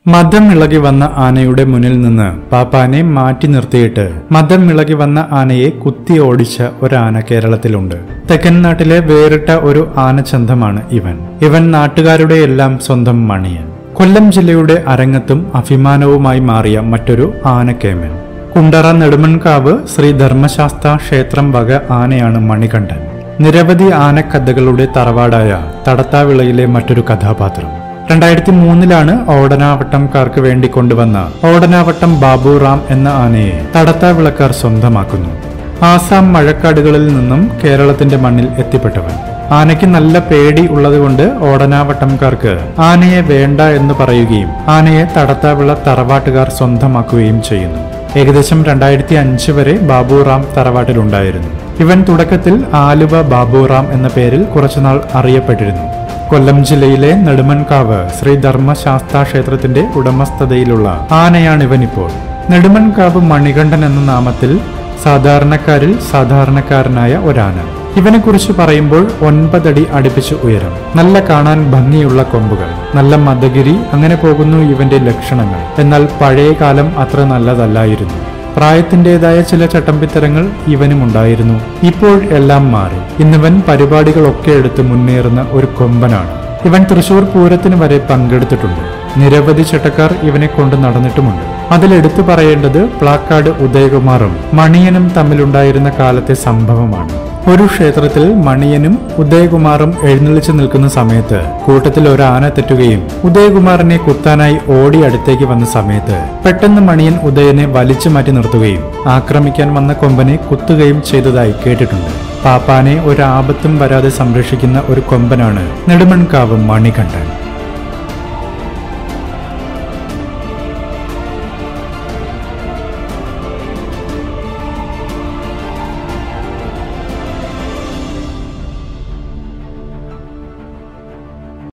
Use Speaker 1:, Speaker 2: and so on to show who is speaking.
Speaker 1: മദം ഇളകി വന്ന ആനയുടെ മുന്നിൽ നിന്ന് പാപ്പാനെ മാറ്റി നിർത്തിയിട്ട് മദം ഇളകി വന്ന ആനയെ കുത്തി ഓടിച്ച ഒരാന കേരളത്തിലുണ്ട് തെക്കൻ നാട്ടിലെ വേറിട്ട ഒരു ആനച്ചന്തമാണ് ഇവൻ ഇവൻ നാട്ടുകാരുടെ എല്ലാം സ്വന്തം മണിയൻ കൊല്ലം ജില്ലയുടെ അരങ്ങത്തും അഭിമാനവുമായി മാറിയ മറ്റൊരു ആനക്കേമൻ കുണ്ടറ നെടുമൺകാവ് ശ്രീ ധർമ്മശാസ്ത്ര ക്ഷേത്രം വക ആനയാണ് മണികണ്ഠൻ നിരവധി ആനക്കഥകളുടെ തറവാടായ തടത്താവിളയിലെ മറ്റൊരു കഥാപാത്രം രണ്ടായിരത്തി മൂന്നിലാണ് ഓടനാവട്ടംകാർക്ക് വേണ്ടി കൊണ്ടുവന്ന ഓടനാവട്ടം ബാബുറാം എന്ന ആനയെ തടത്താവിളക്കാർ സ്വന്തമാക്കുന്നു ആസാം മഴക്കാടുകളിൽ നിന്നും കേരളത്തിന്റെ മണ്ണിൽ എത്തിപ്പെട്ടവൻ ആനയ്ക്ക് നല്ല പേടി ഉള്ളതുകൊണ്ട് ഓടനാവട്ടംകാർക്ക് ആനയെ വേണ്ട എന്ന് പറയുകയും ആനയെ തടത്താവിള തറവാട്ടുകാർ സ്വന്തമാക്കുകയും ചെയ്യുന്നു ഏകദേശം രണ്ടായിരത്തി അഞ്ച് വരെ ബാബുറാം തറവാട്ടിലുണ്ടായിരുന്നു ഇവൻ തുടക്കത്തിൽ ആലുവ ബാബുറാം എന്ന പേരിൽ കുറച്ചുനാൾ അറിയപ്പെട്ടിരുന്നു കൊല്ലം ജില്ലയിലെ നെടുമൺകാവ് ശ്രീ ധർമ്മശാസ്ത്ര ക്ഷേത്രത്തിന്റെ ഉടമസ്ഥതയിലുള്ള ആനയാണിവനിപ്പോൾ നെടുമൺകാവ് മണികണ്ഠൻ എന്ന നാമത്തിൽ സാധാരണക്കാരിൽ സാധാരണക്കാരനായ ഒരാന ഇവനെക്കുറിച്ച് പറയുമ്പോൾ ഒൻപതടി അടുപ്പിച്ച് ഉയരം നല്ല കാണാൻ ഭംഗിയുള്ള കൊമ്പുകൾ നല്ല മദഗിരി അങ്ങനെ പോകുന്നു ഇവന്റെ ലക്ഷണങ്ങൾ എന്നാൽ പഴയ കാലം അത്ര നല്ലതല്ലായിരുന്നു പ്രായത്തിൻ്റെതായ ചില ചട്ടമ്പിത്തരങ്ങൾ ഇവനും ഉണ്ടായിരുന്നു ഇപ്പോൾ എല്ലാം മാറി ഇന്നിവൻ പരിപാടികളൊക്കെ എടുത്ത് മുന്നേറുന്ന ഒരു കൊമ്പനാണ് ഇവൻ തൃശൂർ പൂരത്തിന് വരെ പങ്കെടുത്തിട്ടുണ്ട് നിരവധി ചട്ടക്കാർ ഇവനെ കൊണ്ട് നടന്നിട്ടുമുണ്ട് അതിലെടുത്തു പറയേണ്ടത് പ്ലാക്കാട് ഉദയകുമാറും മണിയനും തമ്മിലുണ്ടായിരുന്ന കാലത്തെ സംഭവമാണ് ഒരു ക്ഷേത്രത്തിൽ മണിയനും ഉദയകുമാറും എഴുന്നള്ളിച്ചു നിൽക്കുന്ന സമയത്ത് കൂട്ടത്തിൽ ഒരു ആന തെറ്റുകയും ഉദയകുമാറിനെ കുത്താനായി ഓടി അടുത്തേക്ക് വന്ന സമയത്ത് പെട്ടെന്ന് മണിയൻ ഉദയനെ വലിച്ചു മാറ്റി നിർത്തുകയും ആക്രമിക്കാൻ വന്ന കൊമ്പനെ കുത്തുകയും ചെയ്തതായി കേട്ടിട്ടുണ്ട് പാപ്പാനെ ഒരു ആപത്തും വരാതെ സംരക്ഷിക്കുന്ന ഒരു കൊമ്പനാണ് നെടുമൺകാവ് മണികണ്ഠൻ